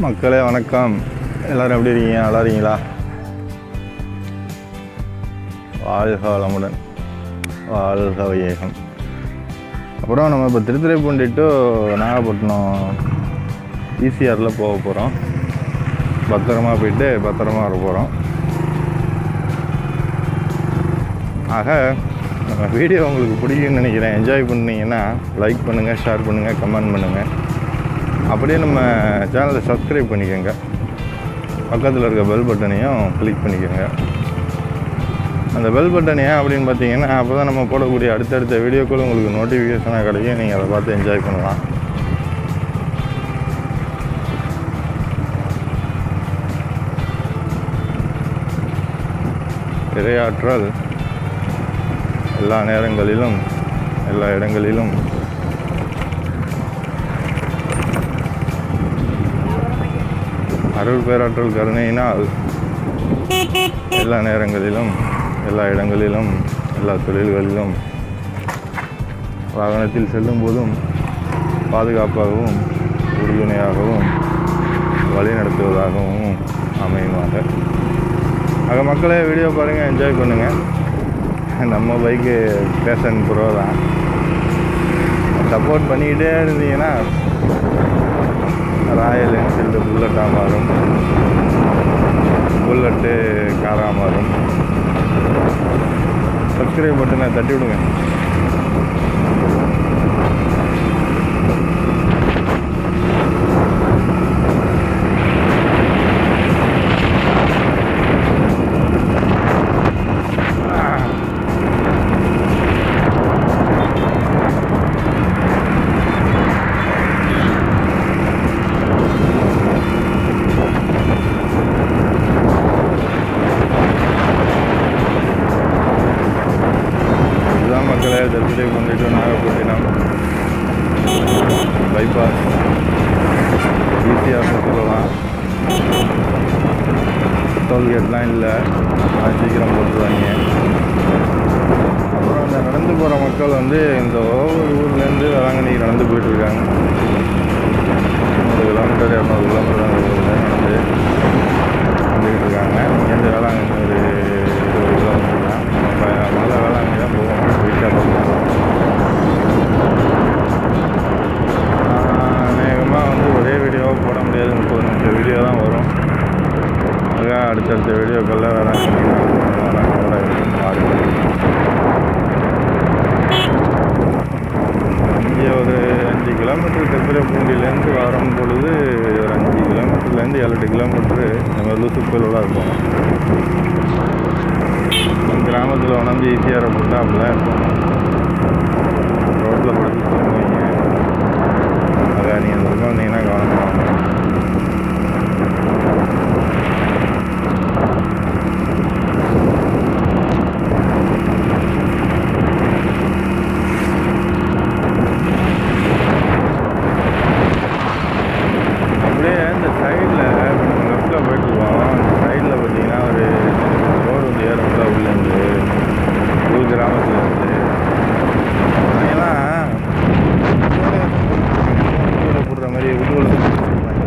மக்களே வணக்கம் எல்லாரும் எப்படி இருக்கீங்க நல்லா இருக்கீங்களா வாழ்க வளமுடன் வாழ்க வையகம் அப்புறம் நம்ம இப்போ திருத்துறைப்பூண்டி டு நாகப்பட்டினம் ஈசிஆரில் போக போகிறோம் பத்திரமா போயிட்டு பத்திரமா வர போகிறோம் ஆக நம்ம வீடியோ உங்களுக்கு பிடிக்கும்னு நினைக்கிறேன் என்ஜாய் பண்ணீங்கன்னா லைக் பண்ணுங்கள் ஷேர் பண்ணுங்கள் கமெண்ட் பண்ணுங்கள் அப்படியே நம்ம சேனலை சப்ஸ்கிரைப் பண்ணிக்கோங்க பக்கத்தில் இருக்க பெல் பட்டனையும் கிளிக் பண்ணிக்கோங்க அந்த பெல் பட்டன் ஏன் அப்படின்னு பார்த்தீங்கன்னா அப்போ தான் நம்ம போடக்கூடிய அடுத்தடுத்த வீடியோக்கள் உங்களுக்கு நோட்டிஃபிகேஷனாக கிடைக்கும் நீங்கள் அதை பார்த்து என்ஜாய் பண்ணலாம் இரையாற்றல் எல்லா நேரங்களிலும் எல்லா இடங்களிலும் அருள் பேராற்றல் கருணையினால் எல்லா நேரங்களிலும் எல்லா இடங்களிலும் எல்லா தொழில்களிலும் வாகனத்தில் செல்லும் போதும் பாதுகாப்பாகவும் உறுதுணையாகவும் வழிநடத்துவதாகவும் அமையுமாக ஆக மக்களே வீடியோ பாருங்கள் என்ஜாய் பண்ணுங்கள் நம்ம பைக்கு பேஷன் ப்ரோ தான் சப்போர்ட் பண்ணிக்கிட்டே இருந்தீங்கன்னா ராயல் என்ஃபீல்டு புல்லட்டாக மாறும் புல்லட்டு காராக மாறும் சப்ஸ்கிரைப் பட்டனை தட்டி விடுங்க இதுதான் மக்களே தத்துரை கொண்டுட்டு நாகப்பட்டினம் பைபாஸ் ஈஸியாக சொல்லலாம் டோல்கேட்லாம் இல்லை ஆனால் சீக்கிரம் போட்டுருவாங்க அப்புறம் இந்த நடந்து போகிற மக்கள் வந்து இந்த ஒவ்வொரு ஊர்லேருந்து வேளாங்கண்ணிக்கு நடந்து போயிட்டுருக்காங்க நூறு கிலோமீட்டர் இரநூறு கிலோமீட்டர் அந்த ஊரில் நடந்து வந்துக்கிட்டு இருக்காங்க இங்கேருந்து வேளாங்கண்ணி ஒரு இருபது கிலோமீட்டர் தான் நம்ம மலை வேளாங்கண்ணி தான் போவோம் வீட்டில் பார்க்கலாம் அநேகமாக வந்து ஒரே வீடியோவாக போட முடியாது முப்பது நிமிஷம் வீடியோ தான் வரும் ஆக அடுத்தடுத்த வீடியோக்களில் வேளாங்கண்ணி வேளாங்கண்ணோட பாருங்கள் இங்கே ஒரு அஞ்சு கிலோமீட்டர் திருத்துறைப்பூண்டிலேருந்து வரும் பொழுது ஒரு அஞ்சு கிலோமீட்டர்லேருந்து ஏழு எட்டு கிலோமீட்ரு நம்ம லூசுக்கோயிலெலாம் இருக்கும் கிராமத்தில் உணர்ந்து ஈஸியாக போட்டால் அப்படிதான் இருக்கும் ரோட்டில் படுத்து தூங்குவீங்க அதை நீங்கள் அந்த பக்கம் வந்தீங்கன்னா கவனமாக வாங்க. அப்படியே இந்த சைடில் நம்ம லெஃப்டில் போயிட்டுருக்கோம் அந்த சைடில் பார்த்தீங்கன்னா ஒரு ரோடு வந்து ஏறக்குள்ள உள்ளேருந்து ஊர் கிராமத்தில் இருந்து அதெல்லாம் போடுற மாதிரி உருவலை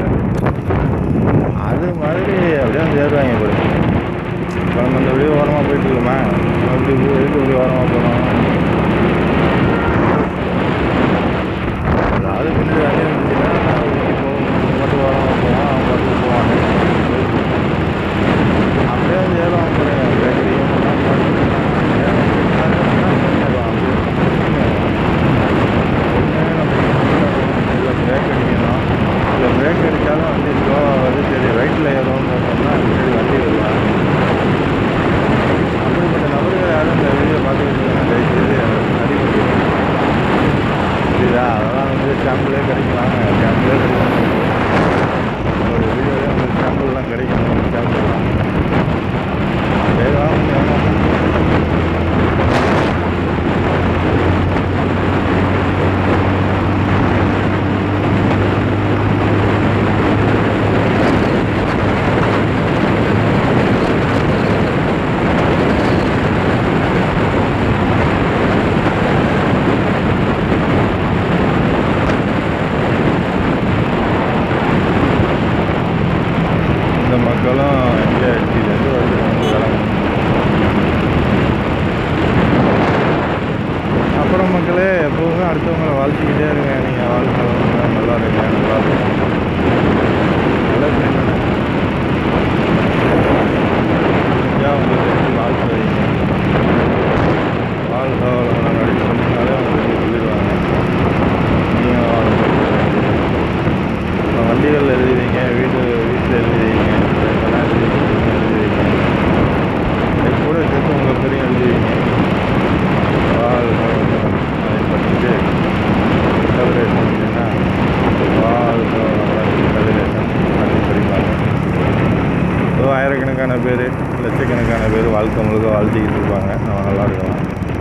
நம்ம நல்லா இருக்கலாம்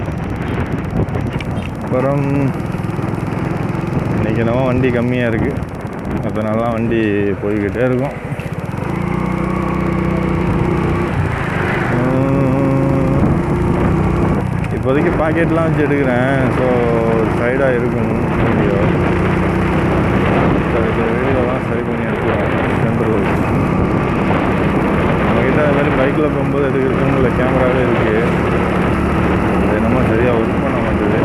அப்புறம் இன்றைக்கி நம்ம வண்டி கம்மியாக இருக்குது மற்ற நாள்லாம் வண்டி போய்கிட்டே இருக்கும் உம், இப்போதைக்கு பாக்கெட்லாம் வச்சு எடுக்கிறேன் ஸோ சைடாக இருக்கும் வீடியோ சரி வீடியோலாம் சரி பண்ணி எடுத்துருவேன் சென்ட்ரல் நம்மக்கிட்ட அது மாதிரி பைக்கில் போகும்போது எடுக்கிறதுக்கு இல்லை கேமராவே இருக்குது அது என்னமோ சரியாக ஒர்க் பண்ண மாட்டேது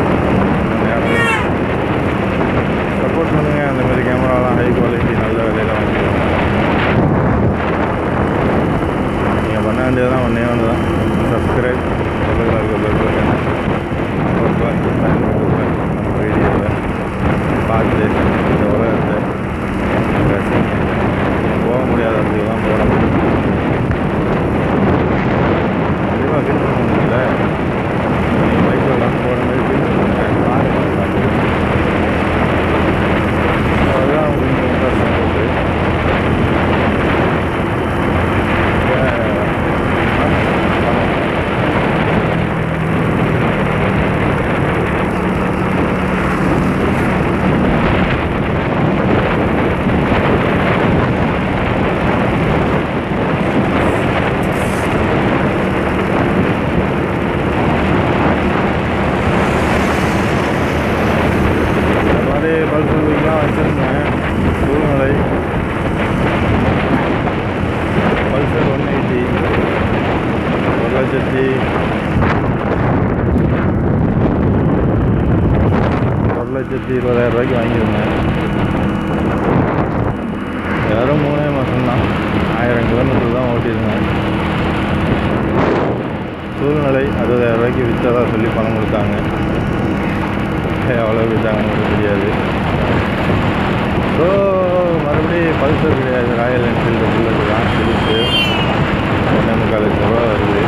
சப்போர்ட் பண்ணுங்கள் அந்த மாதிரி கேமராலாம் ஹை குவாலிட்டி நல்ல விலையில் வாங்கிக்கலாம் நீங்கள் பண்ண வேண்டியதெல்லாம் ஒன்றே ஒன்று தான் சப்ஸ்கிரைப் பக்கத்தில் இருக்க பெல் பட்டன் நம்ம வீடியோவை பார்த்து இந்த உலகத்தை ரசிங்க போக முடியாத இடத்துக்குலாம் போகணும் கண்டிப்பாக ஃபீல் பண்ணுவீங்கல்ல நீங்கள் பைக்கில் போகிற மாதிரி ஃபீல் பண்ணுங்க பாருங்க அதுதான் உங்களுக்கு சப்போர்ட்டு இந்த மாதிரி பல்சர் பைக்லாம் வச்சுருந்தேன் சூழ்நிலை பல்சர் ஒன் எயிட்டி ஒரு லட்சத்தி ஒரு லட்சத்தி இருபதாயிரம் ரூபாய்க்கு வாங்கியிருந்தேன் வெறும் மூணே மாதம்தான் ஆயிரம் கிலோமீட்டர் தான் ஓட்டியிருந்தேன் சூழ்நிலை அறுபதாயிரம் ரூபாய்க்கு விற்றதா சொல்லி பணம் கொடுத்தாங்க எவ்வளோ விட்டாங்கன்னு எனக்கு தெரியாது ஸோ மறுபடியும் பல்சர் கிடையாது ராயல் என்ஃபீல்டு புல்லட்டு தான் சிலிப்பு ஒன்றே முக்கால் லட்ச ரூபா வருது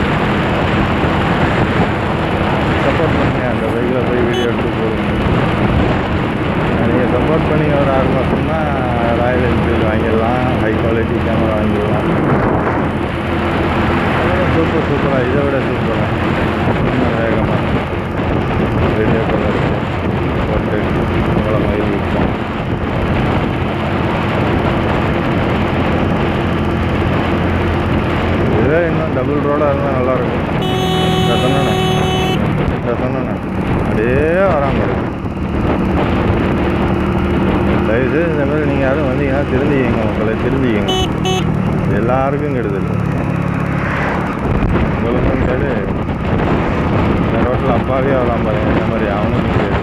சப்போர்ட் பண்ணுங்க அந்த பைக்கில் போய் வீடியோ எடுத்து போடுங்க நீங்கள் சப்போர்ட் பண்ணி ஒரு ஆறு மாதம்னா ராயல் என்ஃபீல்டு வாங்கிடலாம் ஹை குவாலிட்டி கேமரா வாங்கிடலாம் சூப்பர் சூப்பராக இதை விட சூப்பராக இன்னும் வேகமாக வீடியோ கலர் போட்டு உங்களை மயில் விற்போம் இதே இன்னும் டபுள் ரோடாக இருந்தால் நல்லாயிருக்கும் இதை சொன்னேண்ணே இதை சொன்னேண்ணே அப்படியே வராமல் இருக்கு தயவுசெய்து இந்த மாதிரி நீங்கள் யாரும் வந்தீங்கன்னா திருந்திக்கிங்க மக்களை திருந்திக்கிங்க எல்லாருக்கும் கெடுதல் உங்களுக்கும் கேடு இந்த ரோட்டில் அப்பாவே வரலாம் பாருங்க இந்த மாதிரி அவனுக்கும் கேடு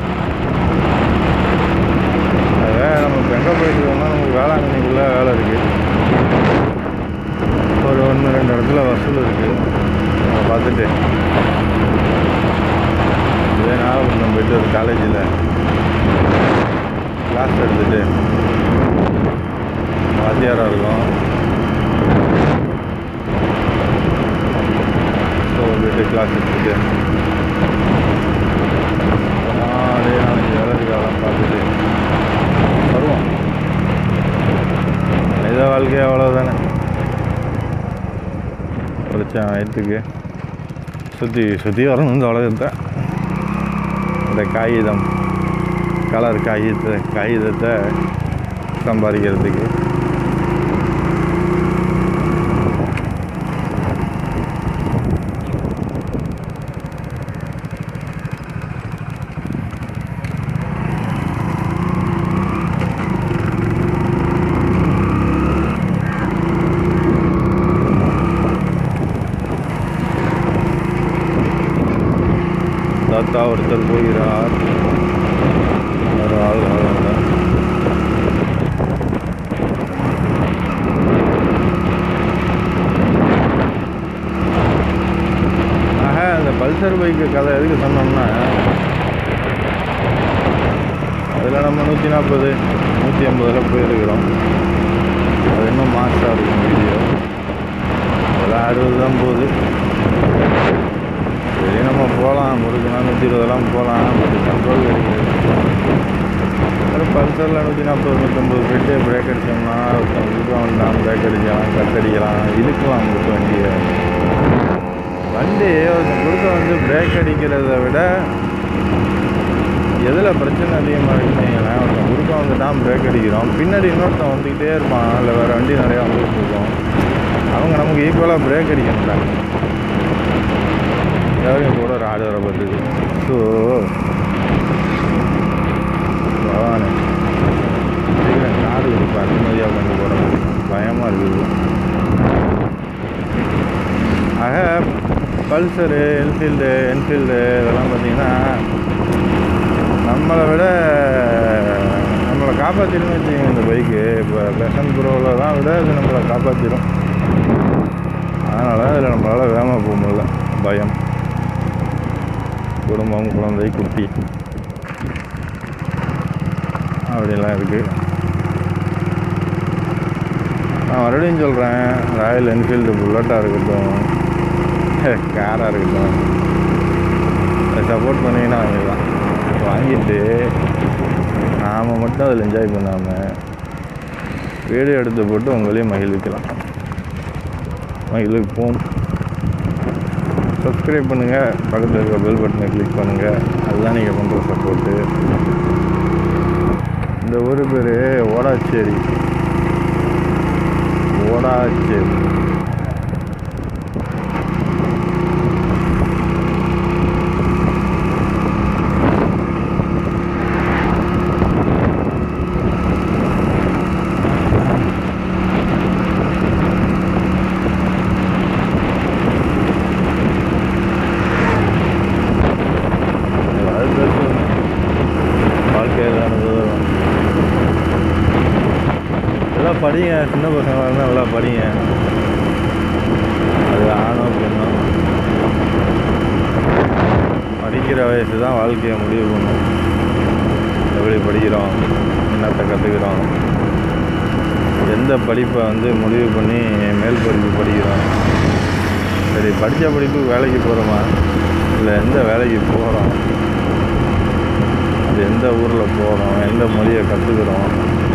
அதுவே நம்ம இப்போ எங்கே போயிட்டு இருக்கோம்னா நமக்கு வேளாங்கண்ணிக்குள்ளே வேலை இருக்குது ஒரு ஒன்று ரெண்டு இடத்துல வசூல் இருக்குது அதை பார்த்துட்டு இதே நாகப்பட்டினம் போயிட்டு ஒரு காலேஜில் கிளாஸ் எடுத்துட்டு வாத்தியாராக இருக்கும் ஸோ போயிட்டு கிளாஸ் எடுத்துட்டு அப்படியே நாளைக்கு வேலை காலம் பார்த்துட்டு வருவோம் மனித வாழ்க்கை அவ்வளோதானே வெளிச்சம் வயிற்றுக்கு சுற்றி சுற்றி வரணும் இந்த உலகத்தை இந்த காகிதம் கலர் காகிதத்தை காகிதத்தை சம்பாதிக்கிறதுக்கு தாத்தா ஒருத்தர் போகிறார் ஒரு ஆள் வராங்க ஆக அந்த பல்சர் பைக்கு கதை எதுக்கு சொன்னோம்னா அதில் நம்ம நூற்றி நாற்பது நூற்றி ஐம்பதில் போயிருக்கிறோம் அது இன்னும் மாசாக இருக்கும் வீடியோ அதெல்லாம் அறுபது தான் போகுது சரி நம்ம போகலாம் முறுக்குனா நூற்றி இருபதெல்லாம் போகலாம் பட் கண்ட்ரோல் கிடைக்குது அப்புறம் பல்சரில் நூற்றி நாற்பது நூற்றம்பது போயிட்டு பிரேக் அடித்தோம்னா ஒருத்தன் விழுக்க வேண்டாம் பிரேக் அடிக்கலாம் கட் அடிக்கலாம் இழுக்கலாம் உங்களுக்கு வண்டியை வண்டி ஒருத்தன் குறுக்க வந்து பிரேக் அடிக்கிறத விட எதில் பிரச்சனை அதிகமாக இருக்குன்னு வைங்களேன் ஒருத்தன் குறுக்க வந்துட்டான் பிரேக் அடிக்கிறோம் பின்னாடி இன்னொருத்தன் வந்துக்கிட்டே இருப்பான் இல்லை வேறு வண்டி நிறையா வந்துட்டு இருக்கும் அவங்க நமக்கு ஈக்குவலாக பிரேக் அடிக்கணும்டாங்க யாரும் கூட ஒரு ஆடு வர பார்த்துது ஸோ பகவானே சீக்கிரம் காடு கொடுப்பா நிம்மதியாக கொண்டு போகிறோம் பயமாக இருக்குது ஆக பல்சரு என்ஃபீல்டு என்ஃபீல்டு இதெல்லாம் பார்த்தீங்கன்னா நம்மளை விட நம்மளை காப்பாற்றிடுன்னு வச்சுக்கோங்க இந்த பைக்கு இப்போ பெசன் ப்ரோவில் தான் விட இது நம்மளை காப்பாற்றிடும் அதனால் அதில் நம்மளால் வேகமாக போக முடியல பயம் குடும்பம் குழந்தை குட்டி அப்படிலாம் இருக்குது நான் மறுபடியும் சொல்கிறேன் ராயல் என்ஃபீல்டு புல்லட்டாக இருக்கட்டும் காராக இருக்கட்டும் சப்போர்ட் பண்ணிங்கன்னா வாங்கிடலாம் வாங்கிட்டு நாம் மட்டும் அதில் என்ஜாய் பண்ணாமல் வீடியோ எடுத்து போட்டு உங்களையும் மகிழ்விக்கலாம் மகிழ்விப்போம் சப்ஸ்கிரைப் பண்ணுங்கள் பக்கத்தில் இருக்க பெல் பட்டனை கிளிக் பண்ணுங்கள் அதுதான் நீங்கள் பண்ணுற சப்போர்ட்டு இந்த ஊர் பேர் ஓடாச்சேரி ஓடாச்சேரி அது பேசுவோம் வாழ்க்கையில் அனுபவம் நல்லா படிங்க சின்ன பசங்களாக இருந்தால் நல்லா படிங்க அது ஆணோ பெண்ணோ படிக்கிற வயசு தான் வாழ்க்கையை முடிவு பண்ணும் எப்படி படிக்கிறோம் என்னத்தை கற்றுக்கிறோம் எந்த படிப்பை வந்து முடிவு பண்ணி மேல் படிப்பு படிக்கிறோம் சரி படித்த படிப்பு வேலைக்கு போகிறோமா இல்லை எந்த வேலைக்கு போகிறோம் அது எந்த ஊரில் போகிறோம் எந்த மொழியை கற்றுக்குறோம்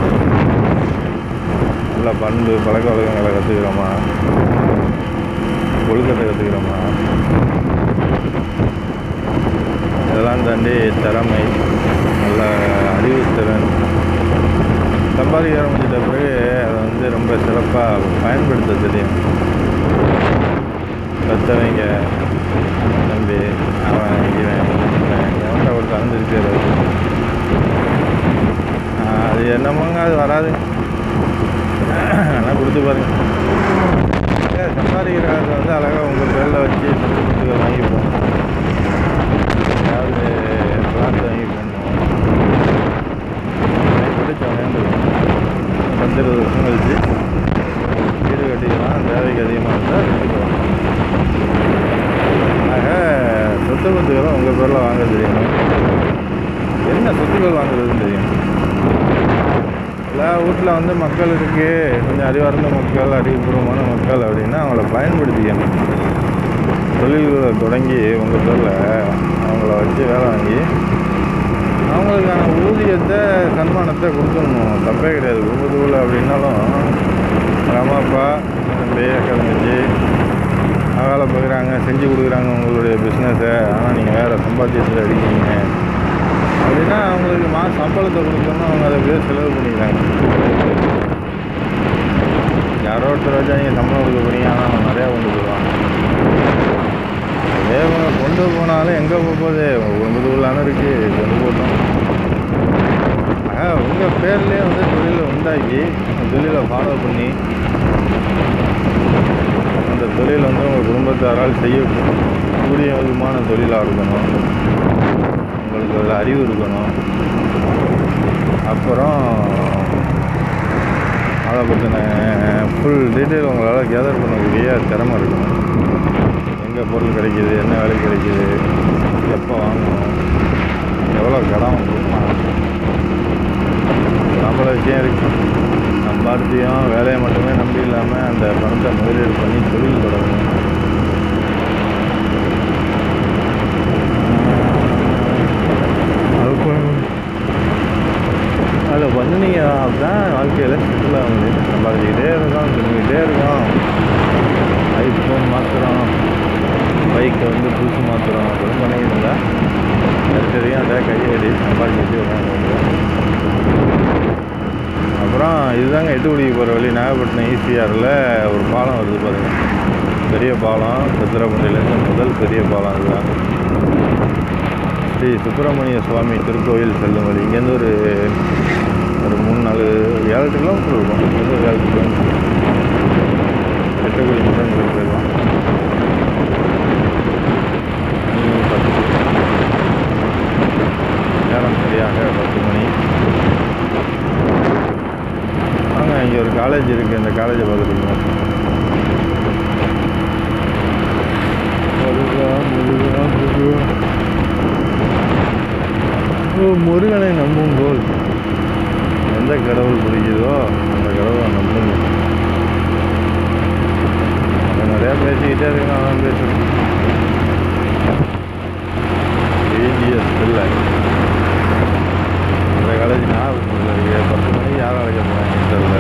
நல்ல பண்பு பழக்க வழக்கங்களை கற்றுக்கிறோமா ஒழுக்கத்தை கற்றுக்கிறோமா இதெல்லாம் தாண்டி திறமை நல்ல அறிவுத்திறன் சம்பாதிக்க ஆரம்பிச்சிட்ட பிறகு அதை வந்து ரொம்ப சிறப்பாக பயன்படுத்த தெரியும் கத்தவங்க தம்பி அவன் இவன் இவன் எவன்டா ஒரு கலந்துருக்காரு அது என்னமோங்க அது வராது ஆனால் கொடுத்து பாருங்க ஏ, சம்பாதிக்கிற காசை வந்து அழகாக உங்கள் பேரில் வச்சு சொத்துக்கள் வாங்கிப்போம் ஏதாவது பிளாட் வாங்கி போடணும் பிடிச்சவங்க பத்து இருபது வருஷம் கழிச்சு வீடு கட்டிக்கலாம் தேவைக்கு அதிகமாக இருந்தால் கட்டிக்கலாம் ஆக சொத்து பத்துக்களை உங்கள் பேரில் வாங்க தெரியணும் என்ன சொத்துக்கள் வாங்குறதுன்னு தெரியும் எல்லா வீட்டில் வந்து மக்கள் இருக்கு கொஞ்சம் அறிவார்ந்த மக்கள் அறிவுபூர்வமான மக்கள் அப்படின்னா அவங்கள பயன்படுத்திக்கணும் தொழில்களை தொடங்கி உங்கள் பேரில் அவங்கள வச்சு வேலை வாங்கி அவங்களுக்கான ஊதியத்தை சன்மானத்தை கொடுத்துடணும் தப்பே கிடையாது குடும்பத்துக்குள்ள அப்படின்னாலும் உங்கள் அம்மா அப்பா தம்பி அக்கா தங்கச்சி வேலை பார்க்குறாங்க செஞ்சு கொடுக்குறாங்க உங்களுடைய பிஸ்னஸை ஆனால் நீங்கள் வேறு சம்பாத்தியத்தில் அடிக்கிறீங்க அப்படின்னா அவங்களுக்கு மா சம்பளத்தை கொடுத்தோம்னா அவங்க அதை அப்படியே செலவு பண்ணிக்கிறாங்க யாரோ ஒருத்தர் வச்சா நீங்கள் சம்பளம் கொடுக்க போறீங்க ஆனால் அவங்க நிறையா கொண்டு போயிடுவாங்க அதே அவங்க கொண்டு போனாலும் எங்கே போக போகுது குடும்பத்துக்குள்ளான இருக்குது கொண்டு போட்டோம் ஆக உங்கள் பேர்லேயே வந்து தொழிலை உண்டாக்கி அந்த தொழிலை ஃபாலோ பண்ணி அந்த தொழில் வந்து உங்கள் குடும்பத்தாரால் செய்யக்கூடிய விதமான தொழிலாக இருக்கணும் உங்களுக்கு அதில் அறிவு இருக்கணும் அப்புறம் அதை பற்றின ஃபுல் டீட்டெயில் உங்களால் கேதர் பண்ணக்கூடிய திறமை இருக்கணும் எங்கே பொருள் கிடைக்கிது என்ன வேலை கிடைக்கிது எப்போ வாங்கணும் எவ்வளோ கடன் கொடுக்கலாம் நம்மள விஷயம் இருக்கு சம்பாத்தியம் வேலையை மட்டுமே நம்பி இல்லாமல் அந்த பணத்தை முதலீடு பண்ணி தொழில் தொடங்கணும் அது பண்ணணும். அதை பண்ணினீங்க அப்படிதான் வாழ்க்கையில் செட்டில் ஆக முடியும் சம்பாதிச்சுக்கிட்டே இருக்கோம் திரும்பிக்கிட்டே இருக்கோம் ஐஃபோன் மாற்றுறோம் வந்து புதுசு மாத்திரம் அப்படின்னு பண்ணிக்கிட்டு இருந்தேன் தெரியும் அதை கையடி சம்பாதிச்சு வச்சு உட்காந்து அப்புறம் இதுதாங்க எட்டுக்குடிக்கு போகிற வழி நாகப்பட்டினம் ஈசிஆரில் ஒரு பாலம் வருது பாருங்க பெரிய பாலம் சித்திரப்பண்டிலேருந்து முதல் பெரிய பாலம் அதுதான் ஸ்ரீ சுப்பிரமணிய சுவாமி திருக்கோயில் செல்லும் வழி இங்கேருந்து ஒரு ஒரு மூணு நாலு ஏழு எட்டு கிலோமீட்டர் இருக்கும் இங்கேருந்து ஒரு ஏழு கிலோமீட்டர் எட்டுக்குடி மட்டும் இங்கிட்டு போயிடலாம் ஈவினிங் பத்து நேரம் சரியாக பத்து மணி வாங்க இங்கே ஒரு காலேஜ் இருக்குது இந்த காலேஜை பார்த்துருக்கோம் முருகா முருகா முருகா ஓ முருகனை நம்பும் போல் எந்த கடவுள் பிடிக்குதோ அந்த கடவுளை நம்புங்க அவன் நிறையா பேசிக்கிட்டே இருக்கான் அவன் பேசுகிறேன் ஏஜிஎஸ் இல்லை இந்த காலேஜ் ஞாபகம் இல்லை பத்து மணிக்கு யாரும் அழைக்க போகிறாங்க தெரியல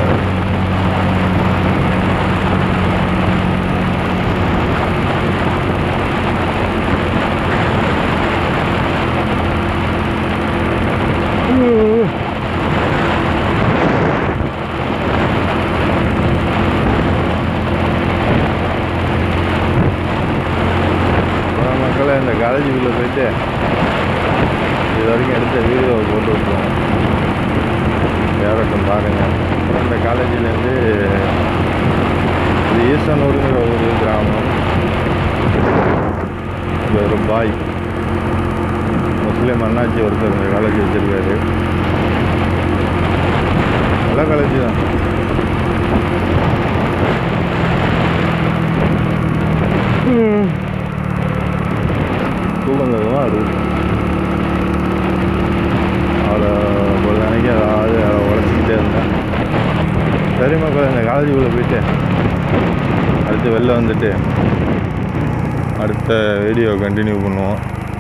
அப்புறம் மக்களை இந்த காலேஜுக்குள்ளே போயிட்டு இது வரைக்கும் எடுத்த வீடியோவை போட்டு விட்டுருவோம் ஏறட்டும் பாருங்கள் அப்புறம் இந்த காலேஜிலேருந்து இது ஈசனூருங்கிற ஒரு கிராமம் இது ஒரு பாய் முஸ்லீம் அண்ணாச்சி ஒருத்தர் இந்த காலேஜ் வச்சுருக்காரு நல்ல காலேஜ் தான் தூக்கம் தான் இருக்குது அவளை ஒரு நாளைக்கு அதாவது உழைச்சிக்கிட்டே இருந்தேன் சரி மக்கள் இந்த காலேஜுக்குள்ளே போயிட்டு அடுத்து வெளில வந்துட்டு அடுத்த வீடியோ கண்டினியூ பண்ணுவோம்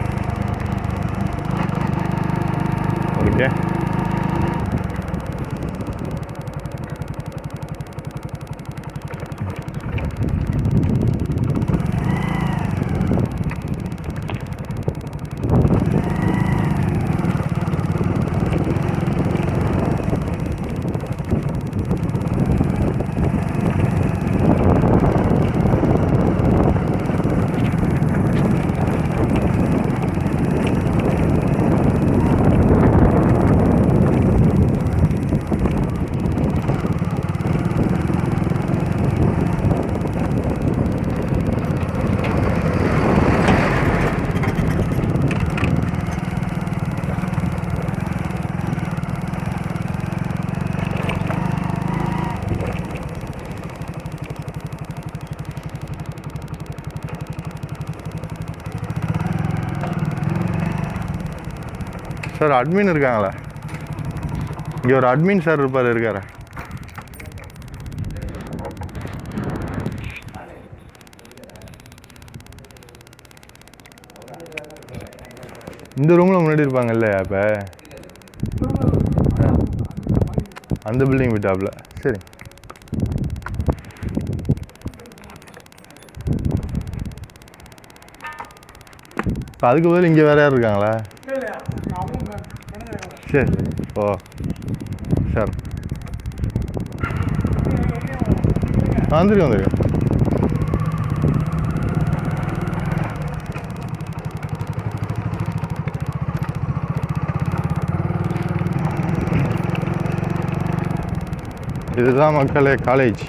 ஓகே சார் அட்மின் இருக்காங்களா இங்கே ஒரு அட்மின் சார் இருப்பார் இருக்காரு இந்த ரூமில் முன்னாடி இருப்பாங்கல்ல அப்போ அந்த பில்டிங் விட்டாப்ல சரி இப்போ அதுக்கு பதில் இங்கே வேற யார் இருக்காங்களா சரி ஓ சார் வந்துருக்கேன் வந்துருக்கேன் இதுதான் மக்களே காலேஜ்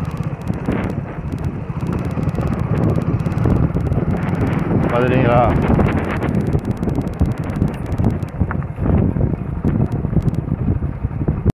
பார்த்துட்டீங்களா